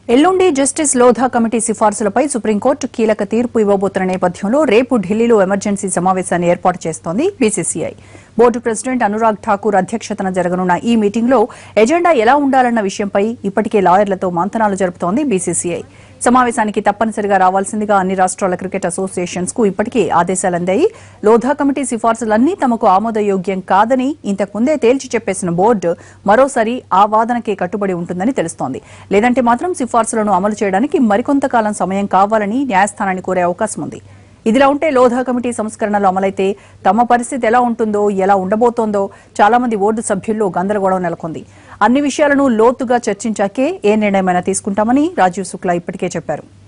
ఎల్లుండి justice Lodha committee సిఫార్సులపై supreme court కీలక తీర్పు ఇవ్వబోతున్న నేపథ్యంలో రేపు ఢిల్లీలో ఎమర్జెన్సీ సమావేశాన్ని ఏర్పాటు చేస్తోంది BCCI board president Anurag Thakur అధ్యక్షతన జరగనున్న ఈ మీటింగ్లో ఎజెండా ఎలా ఉండాలన్న విషయంపై ఇప్పటికే లాయర్లతో మంతనాలు జరుపుతోంది బీసీసీఐ సమావేశానికి తప్పనిసరిగా రావాల్సిందిగా అన్ని రాష్ట్రాల క్రికెట్ అసోసియేషన్స్ కు ఇప్పటికే ఆదేశాలు అందాయి లోధా కమిటీ సిఫార్సులన్నీ తమకు ఆమోదయోగ్యం కాదని ఇంతకుముందే తేల్చి చెప్పేసిన బోర్డు మరోసారి ఆ వాదనకే కట్టుబడి ఉంటుందని తెలుస్తోంది లేదంటే మాత్రం సిఫార్సులను అమలు చేయడానికి మరికొంతకాలం సమయం కావాలని న్యాయస్థానాన్ని కోరే అవకాశం ఉంది ఇదిలా ఉంటే లోధా కమిటీ సంస్కరణలు అమలైతే తమ పరిస్థితి ఎలా ఉంటుందో ఎలా ఉండబోతోందో చాలా మంది బోర్డు సభ్యుల్లో గందరగోళం నెలకొంది అన్ని విషయాలను లోతుగా చర్చించాకే ఏ నిర్ణయమైనా తీసుకుంటామని రాజీవ్ శుక్లా ఇప్పటికే చెప్పారు